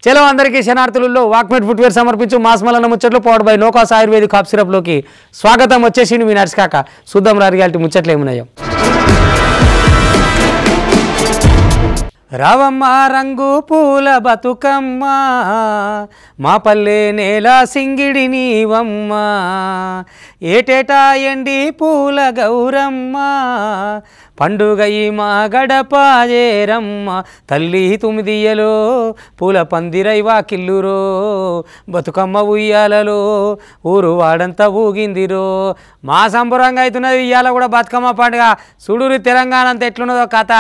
చలో అందరికీ శనార్థులలో వాక్మెట్ ఫుట్వేర్ సమర్పించు మాస్మలన్న ముచ్చట్లు పవర్డ్ బై లోకాస్ ఆయుర్వేదిక్ కాప్ సిరప్లోకి స్వాగతం వచ్చేసింది మీ నర్స్ కాక చూద్దాం రా రియాలిటీ ముచ్చట్లు ఏమున్నాయో రావమ్మ రంగు పూల బతుకమ్మ మా పల్లె నేల సింగిడి నీవమ్మ ఏటేటా ఎండి పూల గౌరమ్మ పండుగ ఈ మా గడప చేరమ్మ తల్లి తుమిదియలో పూల పందిరై వాకిల్లురో బతుకమ్మ ఉయ్యాలలో ఊరు వాడంతా ఊగిందిరో మా సంబరంగా అవుతున్నది ఇయ్యాల కూడా బతుకమ్మ పండుగ సుడూరి తెలంగాణ అంతా ఎట్లున్నదో కథ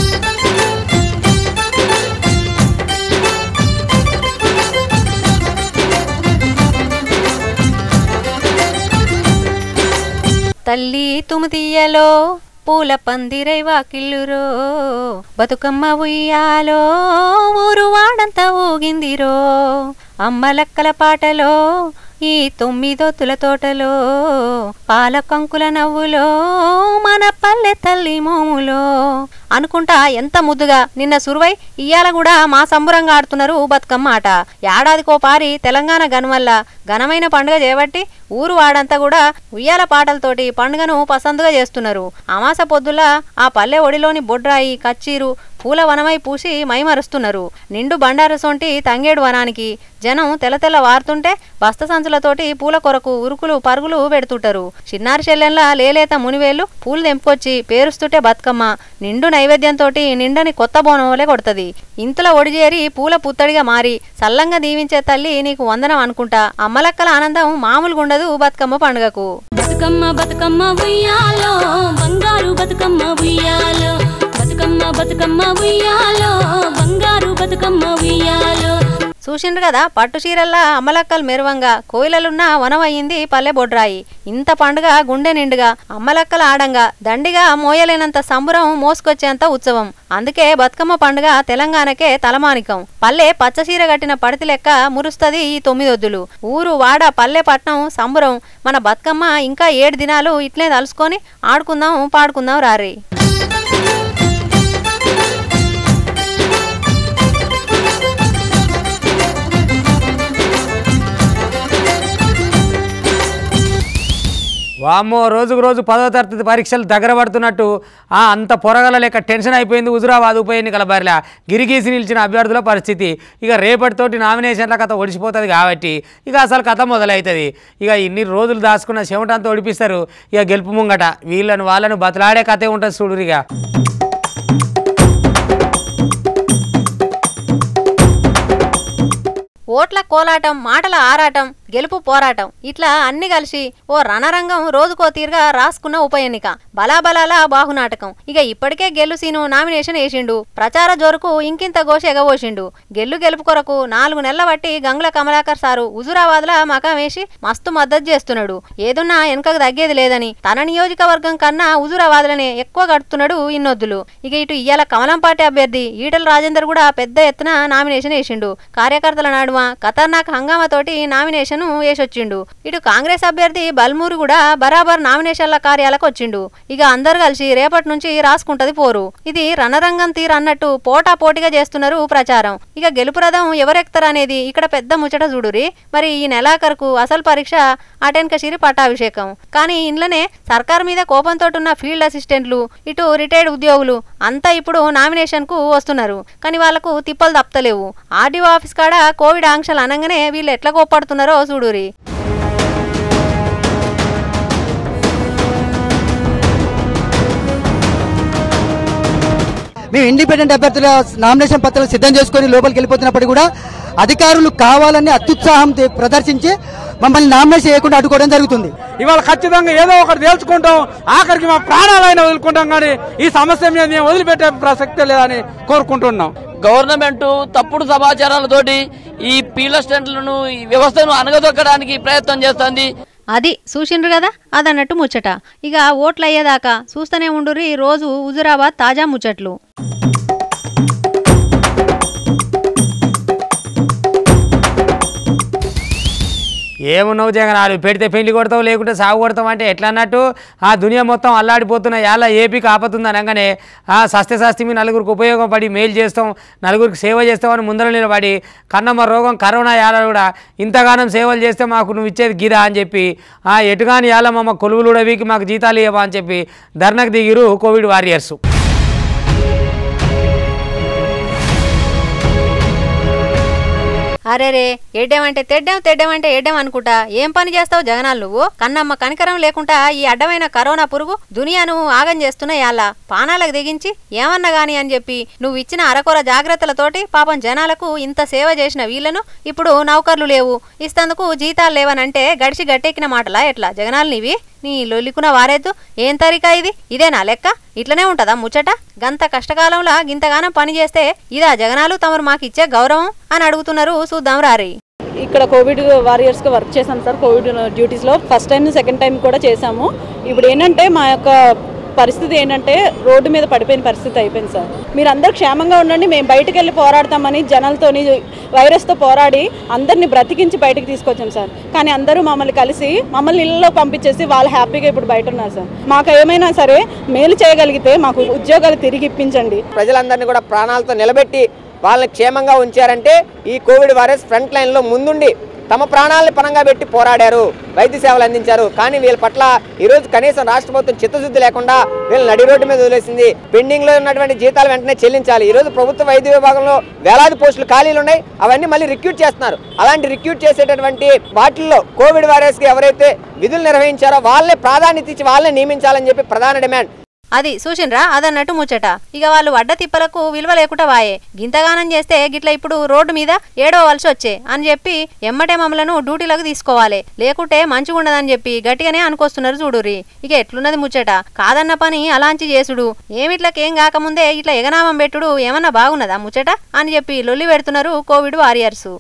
తల్లి తుముతియలో పూల పందిరై వాకిల్లురో బతుకమ్మ ఉయ్యాలో ఊరు వాడంతా ఊగిందిరో అమ్మలక్కల పాటలో ఈ తొమ్మిదొత్తుల తోటలో పాల కంకుల నవ్వులో మన పల్లె తల్లి మోములో అనుకుంటా ఎంత ముద్దుగా నిన్న సురువై ఇయ్యాల కూడా మా సంబురంగా ఆడుతున్నారు బతుకమ్మ ఆట ఏడాదికో పారి తెలంగాణ గనువల్ల ఘనమైన పండుగ చేపట్టి ఊరు వాడంతా కూడా ఉయ్యాల పాటలతోటి పండుగను పసందుగా చేస్తున్నారు అమాస పొద్దుల ఆ పల్లె ఒడిలోని బొడ్రాయి కచ్చీరు పూల వనమై పూసి మైమరుస్తున్నారు నిండు బండారు సొంటి తంగేడు వనానికి జనం తెల్ల తెల్ల వారుతుంటే బస్త సంచులతోటి పూల కొరకు ఉరుకులు పరుగులు పెడుతుంటారు చిన్నారి చెల్లెంలా లేలేత మునివేళ్ళు పూలు తెంపుకొచ్చి పేరుస్తుంటే బతుకమ్మ నిండు నైవేద్యంతోటి నిండని కొత్త బోనం వలె కొడుతుంది ఇంతలో ఒడిజేరి పూల పుత్తడిగా మారి సల్లంగా దీవించే తల్లి నీకు వందనం అనుకుంటా అమ్మలక్కల ఆనందం మామూలుగా ఉండదు బతుకమ్మ పండుగకు బతుకమ్మ బతుకమ్మ ఉయ్యాలో బంగారు బతుకమ్మ ఉయ్యాలో బతుకమ్మ బతుకమ్మ ఉయ్యాలో బంగారు బతుకమ్మ ఉయ్యాలో చూసిండ్రు కదా పట్టు చీరల్లా అమ్మలక్కలు మెరువంగా కోయిలలున్న వనమయ్యింది పల్లె బొడ్రాయి ఇంత పండుగ గుండె నిండుగా అమ్మలక్కల ఆడంగా దండిగా మోయలేనంత సంబురం మోసుకొచ్చేంత ఉత్సవం అందుకే బతుకమ్మ పండుగ తెలంగాణకే తలమానికం పల్లె పచ్చచీర కట్టిన పడితి లెక్క మురుస్తది ఈ తొమ్మిదొద్దులు ఊరు వాడ పల్లె పట్నం సంబురం మన బతుకమ్మ ఇంకా ఏడు దినాలు ఇట్లే తలుసుకొని ఆడుకుందాం పాడుకుందాం రారి వామ్మో రోజుకు రోజు పదో తరగతి పరీక్షలు దగ్గర పడుతున్నట్టు ఆ అంత పొరగల లెక్క టెన్షన్ అయిపోయింది హుజురాబాద్ ఉప ఎన్నికల బరిలా గిరిగీసి నిలిచిన అభ్యర్థుల పరిస్థితి ఇక రేపటితోటి నామినేషన్ల కథ ఒడిచిపోతుంది కాబట్టి ఇక అసలు కథ మొదలవుతుంది ఇక ఇన్ని రోజులు దాచుకున్న చెమటంతా ఒడిపిస్తారు ఇక గెలుపు ముంగట వీళ్ళను వాళ్ళను బతలాడే కథే ఉంటుంది చూడురిగా ఓట్ల కోలాటం మాటల ఆరాటం గెలుపు పోరాటం ఇట్లా అన్ని కలిసి ఓ రణరంగం రోజుకో తీరుగా రాసుకున్న ఉప ఎన్నిక బలాబలాల బాహునాటకం ఇక ఇప్పటికే గెల్లు సీను నామినేషన్ వేసిండు ప్రచార జోరుకు ఇంకింత ఘోష ఎగబోసిండు గెల్లు గెలుపు కొరకు నాలుగు నెలల బట్టి గంగుల కమలాకర్ సారు హుజురాబాద్ల మకం వేసి మస్తు మద్దతు చేస్తున్నాడు ఏదున్నా వెనకకు తగ్గేది లేదని తన నియోజకవర్గం కన్నా హుజురాబాద్లనే ఎక్కువ గడుపుతున్నాడు ఇన్నొద్దులు ఇక ఇటు ఇయ్యాల కమలం పార్టీ అభ్యర్థి ఈటల రాజేందర్ కూడా పెద్ద ఎత్తున నామినేషన్ వేసిండు కార్యకర్తల నడుమ ఖతర్నాక్ హంగామాతోటి నామినేషన్ వేసొచ్చిండు ఇటు కాంగ్రెస్ అభ్యర్థి బల్మూరు కూడా బరాబర్ నామినేషన్ల కార్యాలకు వచ్చిండు ఇక అందరు కలిసి రేపటి నుంచి రాసుకుంటది పోరు ఇది రణరంగం తీరు అన్నట్టు పోటా పోటీగా చేస్తున్నారు ప్రచారం ఇక గెలుపు రథం ఎవరెక్తారనేది ఇక్కడ పెద్ద ముచ్చట చూడురి మరి ఈ నెలాఖరుకు అసలు పరీక్ష అటెన్క సిరి పట్టాభిషేకం కానీ ఇంట్లోనే సర్కార్ మీద కోపంతో ఉన్న ఫీల్డ్ అసిస్టెంట్లు ఇటు రిటైర్డ్ ఉద్యోగులు అంతా ఇప్పుడు నామినేషన్ కు వస్తున్నారు కానీ వాళ్లకు తిప్పలు తప్పలేవు ఆర్డీఓ ఆఫీస్ కాడ కోవిడ్ ఆంక్షలు అనగానే వీళ్ళు ఎట్లా కోప్పడుతున్నారో చూడురి మేము ఇండిపెండెంట్ అభ్యర్థుల నామినేషన్ పత్రాలు సిద్ధం చేసుకొని లోపలికి వెళ్ళిపోతున్నప్పుడు కూడా అధికారులు కావాలని అత్యుత్సాహం తే- ప్రదర్శించి మమ్మల్ని నామినేషన్ చేయకుండా అడ్డుకోవడం జరుగుతుంది ఇవాళ ఖచ్చితంగా ఏదో ఒకటి తేల్చుకుంటాం ఆఖరికి మా ప్రాణాలైనా వదులుకుంటాం కానీ ఈ సమస్య మీద మేము వదిలిపెట్టే ప్రసక్తే లేదని కోరుకుంటున్నాం గవర్నమెంట్ తప్పుడు సమాచారాలతోటి ఈ పీల స్టెంట్లను ఈ వ్యవస్థను అనగదొక్కడానికి ప్రయత్నం చేస్తుంది అది చూసిండ్రు కదా అదన్నట్టు ముచ్చట ఇక ఓట్లు అయ్యేదాకా చూస్తూనే ఉండుర్రి రోజు హుజురాబాద్ తాజా ముచ్చట్లు ఏమున్నావు జగనాలు పెడితే పెళ్లి కొడతావు లేకుంటే సాగు కొడతావు అంటే ఎట్లా అన్నట్టు ఆ దునియా మొత్తం అల్లాడిపోతున్న ఎలా ఏపీకి ఆపతుంది అనగానే ఆ సస్తి సస్తి మీ నలుగురికి ఉపయోగం పడి మేలు చేస్తాం నలుగురికి సేవ చేస్తామని ముందర నిలబడి కన్నమ్మ రోగం కరోనా యాల కూడా ఇంతగానం సేవలు చేస్తే మాకు నువ్వు ఇచ్చేది గిదా అని చెప్పి ఆ ఎటుగాని యాల మమ్మ కొలువులు కూడా వీకి మాకు జీతాలు ఇవ్వవా అని చెప్పి ధర్నకు దిగిరు కోవిడ్ వారియర్స్ అరేరే ఎడ్డేమంటే తెడ్డాం తెడ్డామంటే ఎడ్డాం అనుకుంటా ఏం పని చేస్తావు జగనాలు నువ్వు కన్నమ్మ కనికరం లేకుండా ఈ అడ్డమైన కరోనా పురుగు దునియాను ఆగం చేస్తున్నాయి అలా పానాలకు దిగించి ఏమన్నా గాని అని చెప్పి నువ్వు ఇచ్చిన అరకొర జాగ్రత్తలతోటి పాపం జనాలకు ఇంత సేవ చేసిన వీళ్ళను ఇప్పుడు నౌకర్లు లేవు ఇస్తందుకు జీతాలు లేవనంటే గడిచి గట్టెక్కిన మాటలా ఎట్లా జగనాలు నీవి నీ లొల్లికున్న వారేద్దు ఏం తరికా ఇది ఇదేనా లెక్క ఇట్లనే ఉంటదా ముచ్చట గంత కష్టకాలంలో గింతగానం పని చేస్తే ఇదా జగనాలు తమరు మాకు ఇచ్చే గౌరవం అని అడుగుతున్నారు చూద్దాం రారి ఇక్కడ కోవిడ్ వారియర్స్గా వర్క్ చేశాను సార్ కోవిడ్ డ్యూటీస్లో ఫస్ట్ టైం సెకండ్ టైం కూడా చేశాము ఇప్పుడు ఏంటంటే మా యొక్క పరిస్థితి ఏంటంటే రోడ్డు మీద పడిపోయిన పరిస్థితి అయిపోయింది సార్ మీరు అందరు క్షేమంగా ఉండండి మేము బయటకు వెళ్ళి పోరాడతామని జనాలతోని వైరస్తో పోరాడి అందరినీ బ్రతికించి బయటకు తీసుకొచ్చాం సార్ కానీ అందరూ మమ్మల్ని కలిసి మమ్మల్ని ఇళ్ళలో పంపించేసి వాళ్ళు హ్యాపీగా ఇప్పుడు బయట ఉన్నారు సార్ మాకు ఏమైనా సరే మేలు చేయగలిగితే మాకు ఉద్యోగాలు తిరిగి ఇప్పించండి ప్రజలందరినీ కూడా ప్రాణాలతో నిలబెట్టి వాళ్ళని క్షేమంగా ఉంచారంటే ఈ కోవిడ్ వైరస్ ఫ్రంట్ లైన్లో ముందుండి తమ ప్రాణాలని పణంగా పెట్టి పోరాడారు వైద్య సేవలు అందించారు కానీ వీళ్ళ పట్ల ఈరోజు కనీసం రాష్ట్ర ప్రభుత్వం చిత్తశుద్ధి లేకుండా వీళ్ళు నడి రోడ్డు మీద వదిలేసింది పెండింగ్ లో ఉన్నటువంటి జీతాలు వెంటనే చెల్లించాలి ఈ రోజు ప్రభుత్వ వైద్య విభాగంలో వేలాది పోస్టులు ఖాళీలు ఉన్నాయి అవన్నీ మళ్ళీ రిక్రూట్ చేస్తున్నారు అలాంటి రిక్రూట్ చేసేటటువంటి వాటిల్లో కోవిడ్ వైరస్ కి ఎవరైతే విధులు నిర్వహించారో వాళ్ళే ప్రాధాన్యత ఇచ్చి వాళ్ళని నియమించాలని చెప్పి ప్రధాన డిమాండ్ అది చూసిండ్రా అదన్నట్టు ముచ్చట ఇక వాళ్ళు వడ్డ తిప్పలకు విలువ లేకుండా వాయే గింతగానం చేస్తే గిట్ల ఇప్పుడు రోడ్డు మీద ఏడవలసి వచ్చే అని చెప్పి ఎమ్మటే మమ్మలను డ్యూటీలకు తీసుకోవాలి లేకుంటే మంచిగా ఉండదని చెప్పి గట్టిగానే అనుకొస్తున్నారు చూడురి ఇక ఎట్లున్నది ముచ్చట కాదన్న పని అలాంటి చేసుడు ఏమిట్లకేం కాకముందే ఇట్లా ఎగనామం పెట్టుడు ఏమన్నా బాగున్నదా ముచ్చట అని చెప్పి లొల్లి పెడుతున్నారు కోవిడ్ వారియర్స్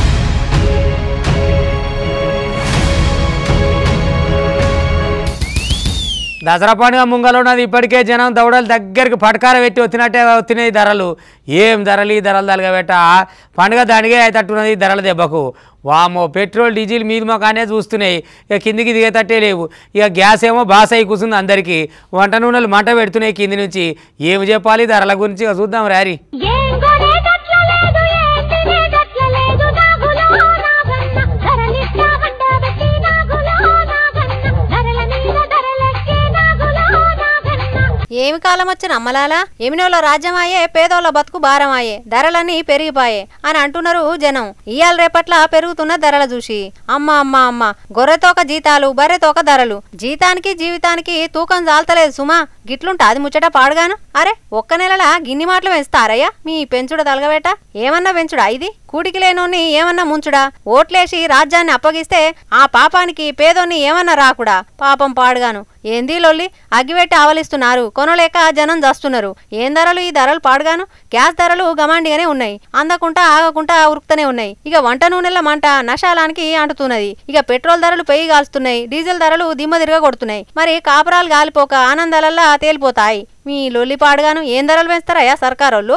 దసరా పండుగ ముంగలో ఉన్నది ఇప్పటికే జనం దౌడలు దగ్గరికి పటకార పెట్టి వచ్చినట్టే వచ్చినాయి ధరలు ఏం ధరలు ఈ ధరలు తలగబెట్ట పండుగ దానికే అవుతట్టున్నది ఈ ధరల దెబ్బకు వామో పెట్రోల్ డీజిల్ మీద మొకానే చూస్తున్నాయి ఇక కిందికి దిగేటట్టే లేవు ఇక గ్యాస్ ఏమో బాస్ అయి కూర్చుంది అందరికీ వంట నూనెలు మంట పెడుతున్నాయి కింది నుంచి ఏమి చెప్పాలి ధరల గురించి ఇక చూద్దాం రారి ఏం కొనేటట్ల లేదు ఏం తినేటట్ల లేదు నాగులో నాగన్న ధరలిస్తా వండబెట్టి నాగులో నాగన్న ధరల మీద ధరలెక్కే నాగులో నాగన్న ఏమి కాలం వచ్చిన అమ్మలాలా ఎమినోళ్ళ రాజ్యమాయే పేదోళ్ళ బతుకు భారమాయే ధరలన్నీ పెరిగిపాయే అని అంటున్నారు జనం ఇయాల రేపట్ల పెరుగుతున్న ధరల చూసి అమ్మ అమ్మ అమ్మ గొర్రెతోక జీతాలు బర్రెతోక ధరలు జీతానికి జీవితానికి తూకం జాల్తలేదు సుమా గిట్లుంటాది ముచ్చట పాడుగాను అరే ఒక్క నెలలా గిన్ని మాటలు పెంచుతారయ్యా మీ పెంచుడ తలగబెట్ట ఏమన్నా పెంచుడా ఇది కూటికి లేనోని ఏమన్నా ముంచుడా ఓట్లేసి రాజ్యాన్ని అప్పగిస్తే ఆ పాపానికి పేదోన్ని ఏమన్నా రాకుడా పాపం పాడుగాను ఏంది లొల్లి అగ్గిపెట్టి ఆవలిస్తున్నారు కొనలేక జనం దస్తున్నారు ఏం ధరలు ఈ ధరలు పాడుగాను గ్యాస్ ధరలు గమాండిగానే ఉన్నాయి అందకుండా ఆగకుండా ఉరుకుతూనే ఉన్నాయి ఇక వంట నూనెల మంట నశాలానికి అంటుతున్నది ఇక పెట్రోల్ ధరలు పెయ్యి కాల్స్తున్నాయి డీజిల్ ధరలు దిమ్మ తిరగ కొడుతున్నాయి మరి కాపురాలు గాలిపోక ఆనందాలల్లా తేలిపోతాయి మీ లొల్లి పాడుగాను ఏం ధరలు పెంచుతారయ్యా సర్కారోళ్ళు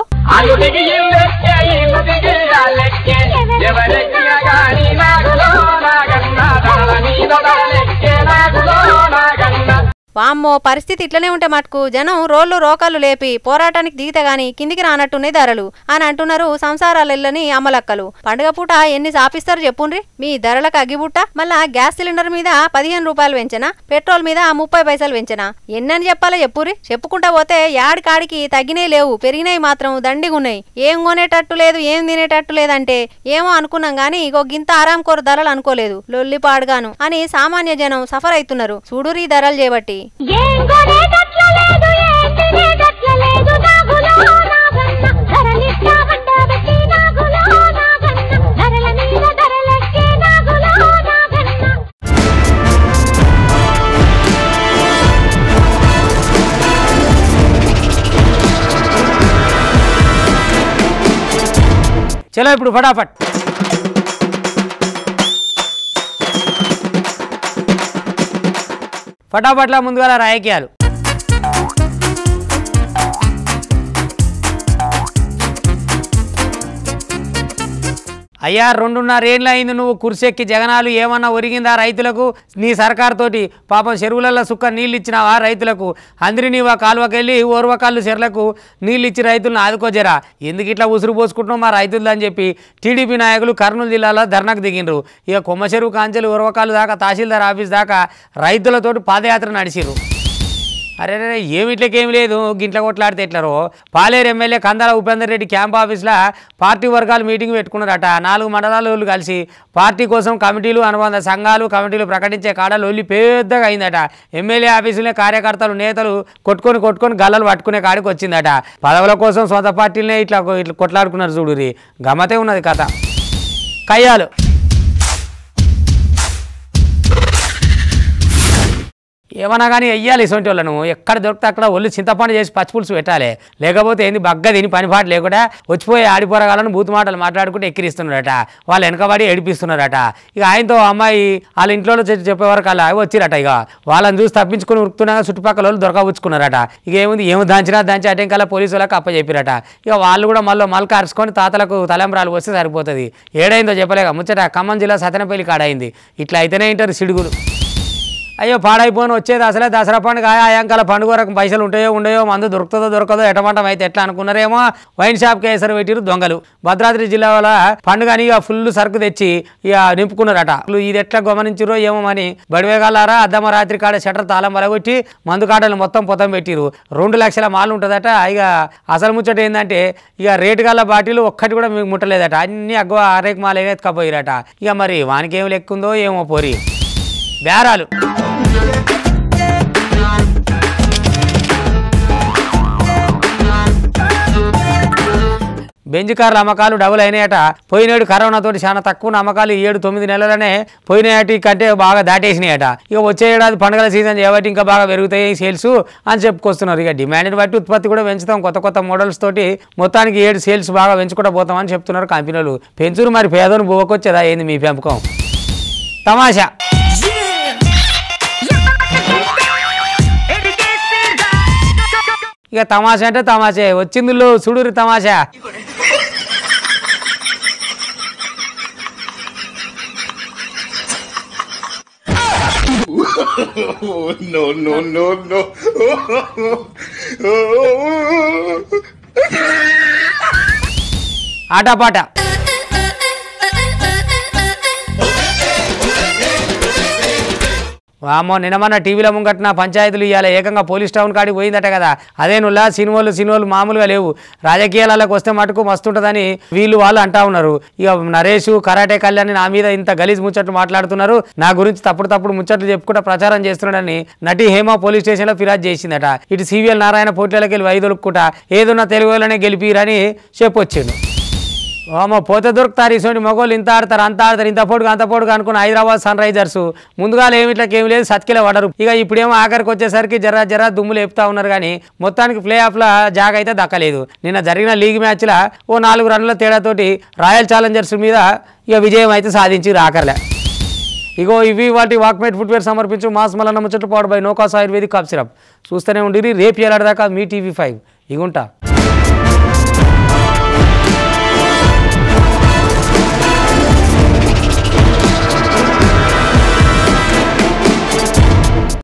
వామ్మో పరిస్థితి ఇట్లనే ఉంటే మటుకు జనం రోళ్లు రోకళ్ళు లేపి పోరాటానికి దిగితే గాని కిందికి రానట్టున్నాయి ధరలు అని అంటున్నారు సంసారాలెల్లని అమ్మలక్కలు పండుగ పూట ఎన్ని సాపిస్తారు చెప్పుండ్రి మీ ధరలకు అగ్గిబుట్ట మళ్ళా గ్యాస్ సిలిండర్ మీద పదిహేను రూపాయలు పెంచనా పెట్రోల్ మీద ముప్పై పైసలు పెంచనా ఎన్నని చెప్పాలో చెప్పుర్రి చెప్పుకుంటా పోతే యాడి కాడికి తగ్గినాయి లేవు పెరిగినాయి మాత్రం దండిగున్నాయి ఏం కొనేటట్టు లేదు ఏం తినేటట్టు లేదంటే ఏమో అనుకున్నాం గానీ ఇగో గింత ఆరాం కోరు ధరలు అనుకోలేదు లొల్లి పాడుగాను అని సామాన్య జనం సఫర్ అవుతున్నారు చూడురి ఈ ధరలు చేపట్టి ఏం కొనేటట్ల లేదు ఏం తినేటట్ల లేదు నాగులో నాగన్న ధరలిస్తా వండబెట్టి నాగులో నాగన్న ధరల మీద ధరలెక్కే నాగులో నాగన్న చలో ఇప్పుడు ఫటాఫట్ ఫటాఫట్ల ముందుగా రాజకీయాలు అయ్యా రెండున్నరేళ్ళు అయింది నువ్వు కుర్సెక్కి జగనాలు ఏమన్నా ఒరిగిందా రైతులకు నీ సర్కారుతోటి పాపం చెరువులలో సుక్క నీళ్ళు ఇచ్చినావా రైతులకు అందరి నీవు ఆ కాలువకెళ్ళి ఓర్వకాళ్ళు చెర్లకు నీళ్ళు ఇచ్చి రైతులను ఆదుకోజరా ఎందుకు ఇట్లా ఉసురు పోసుకుంటున్నావు మా రైతులు అని చెప్పి టీడీపీ నాయకులు కర్నూలు జిల్లాలో ధర్నాకు దిగిండ్రు ఇక కొమ్మ చెరువు కాంచెలు ఓర్వకాళ్ళు దాకా తహసీల్దార్ ఆఫీస్ దాకా రైతులతోటి పాదయాత్ర నడిచిర్రు అరే రే ఏమిట్లకేం లేదు గింట్ల కొట్లాడితే ఎట్లరో పాలేరు ఎమ్మెల్యే కందాల ఉపేందర్ రెడ్డి క్యాంప్ ఆఫీస్లో పార్టీ వర్గాలు మీటింగ్ పెట్టుకున్నారట నాలుగు మండలాల వాళ్ళు కలిసి పార్టీ కోసం కమిటీలు అనుబంధ సంఘాలు కమిటీలు ప్రకటించే కాడలు వెళ్ళి పెద్దగా అయిందట ఎమ్మెల్యే ఆఫీసులే కార్యకర్తలు నేతలు కొట్టుకొని కొట్టుకొని గల్లలు పట్టుకునే కాడికి వచ్చిందట పదవుల కోసం సొంత పార్టీలనే ఇట్లా ఇట్లా కొట్లాడుకున్నారు చూడురి గమ్మతే ఉన్నది కథ కయ్యాలు ఏమన్నా కానీ వెయ్యాలి ఇసొంటి వాళ్ళను ఎక్కడ దొరికితే అక్కడ ఒళ్ళు చింతపండు చేసి పచ్చిపులుసు పెట్టాలి లేకపోతే ఏంది బగ్గ తిని పని పాట లేకుండా వచ్చిపోయి ఆడిపోరగాలను బూతు మాటలు మాట్లాడుకుంటూ ఎక్కిరిస్తున్నారట వాళ్ళు వెనకబడి ఏడిపిస్తున్నారట ఇక ఆయనతో అమ్మాయి వాళ్ళ ఇంట్లో చెప్పి చెప్పేవరకు అలా వచ్చిరట ఇక వాళ్ళని చూసి తప్పించుకుని ఉరుకుతున్నాగా చుట్టుపక్కల వాళ్ళు దొరకబుచ్చుకున్నారట ఇక ఏముంది ఏమి దంచినా దంచి అటెంకల్లా పోలీసు వాళ్ళకి అప్పచెప్పిరట ఇక వాళ్ళు కూడా మళ్ళీ మళ్ళీ అరుచుకొని తాతలకు తలంబరాలు వస్తే సరిపోతుంది ఏడైందో చెప్పలేక ముచ్చట ఖమ్మం జిల్లా సతనపల్లి కాడైంది ఇట్లా అయితేనే ఇంటారు సిడుగులు అయ్యో పాడైపోను వచ్చేది అసలే దసరా పండుగ ఆయాంకాల పండుగ వరకు పైసలు ఉంటాయో ఉండయో మందు దొరుకుతుందో దొరకదో ఎటమంటం అయితే ఎట్లా అనుకున్నారేమో వైన్ షాప్ కేసరి పెట్టిరు దొంగలు భద్రాద్రి జిల్లా వాళ్ళ పండుగ అని ఇక ఫుల్ సరుకు తెచ్చి ఇక నింపుకున్నారట అసలు ఇది ఎట్లా గమనించిరో ఏమో అని బడివేగాలారా అద్దమ్మ రాత్రి కాడ షటర్ తాళం వలగొట్టి మందు కాడలు మొత్తం పొతం పెట్టిరు రెండు లక్షల మాలు ఉంటుందట ఇక అసలు ముచ్చట ఏంటంటే ఇక రేటు గల బాటిల్ ఒక్కటి కూడా మీకు ముట్టలేదట అన్ని అగ్గ అరేక్ మాలే ఎత్తుకపోయిరట ఇక మరి వానికి ఏం లెక్కుందో ఏమో పోరి బేరాలు బెంజ్ కార్ల అమ్మకాలు డబుల్ అయినాయట పోయినేడు కరోనాతోటి చాలా తక్కువ అమ్మకాలు ఈ ఏడు తొమ్మిది నెలలనే పోయినాయటి కంటే బాగా దాటేసినాయట ఇక వచ్చే ఏడాది పండుగల సీజన్ చేయబట్టి ఇంకా బాగా పెరుగుతాయి సేల్స్ అని చెప్పుకొస్తున్నారు ఇక డిమాండ్ని బట్టి ఉత్పత్తి కూడా పెంచుతాం కొత్త కొత్త మోడల్స్ తోటి మొత్తానికి ఏడు సేల్స్ బాగా పెంచుకుంటూ పోతామని చెప్తున్నారు కంపెనీలు పెంచురు మరి పేదోని బువ్వకొచ్చేదా ఏంది మీ పెంపకం తమాషా ఇక తమాషా అంటే తమాషే వచ్చిందిలో చూడురి తమాషా no, no, no, no. ఆటపాట వామో నిన్నమన్న టీవీలో ముంగట్న పంచాయతీలు ఇవ్వాలి ఏకంగా పోలీస్ టౌన్ కాడికి పోయిందట కదా అదే నుల్లా సినిమాలు సినిమాలు మామూలుగా లేవు రాజకీయాలకు వస్తే మటుకు మస్తుంటుందని వీళ్ళు వాళ్ళు అంటా ఉన్నారు ఇక నరేష్ కరాటే కళ్యాణ్ నా మీద ఇంత గలీజ్ ముచ్చట్లు మాట్లాడుతున్నారు నా గురించి తప్పుడు తప్పుడు ముచ్చట్లు చెప్పుకుంటా ప్రచారం చేస్తున్నాడని నటి హేమ పోలీస్ స్టేషన్లో ఫిర్యాదు చేసిందట ఇటు సివిఎల్ నారాయణ పోటీలకు వెళ్ళి వైదొలుపుకుంటా ఏదున్నా తెలుగు వాళ్ళనే గెలిపిరని చెప్పొచ్చిండు ఓమో పోతే దొరుకుతారు ఇటువంటి మగోళ్ళు ఇంత ఆడతారు అంత ఆడతారు ఇంత పొడుగు అంత పొడుగు అనుకున్న హైదరాబాద్ సన్ రైజర్స్ ముందుగా ఏమిట్లకి ఏమి లేదు సత్కిల పడరు ఇక ఇప్పుడేమో ఆఖరికి వచ్చేసరికి జరా జరా దుమ్ములు లేపుతా ఉన్నారు కానీ మొత్తానికి ప్లే ఆఫ్ల జాగ అయితే దక్కలేదు నిన్న జరిగిన లీగ్ మ్యాచ్లో ఓ నాలుగు రన్ల తేడాతోటి రాయల్ ఛాలెంజర్స్ మీద ఇక విజయం అయితే సాధించి ఆఖర్లే ఇగో ఇవి వాటి వాక్మేట్ ఫుట్వేర్ సమర్పించు మాస్ మలన్న ముచ్చట పాడు బై నోకాస్ ఆయుర్వేదిక్ కాప్ సిరప్ చూస్తూనే ఉండిరి రేపు ఏలాడదాకా మీ టీవీ ఫైవ్ ఇగుంటా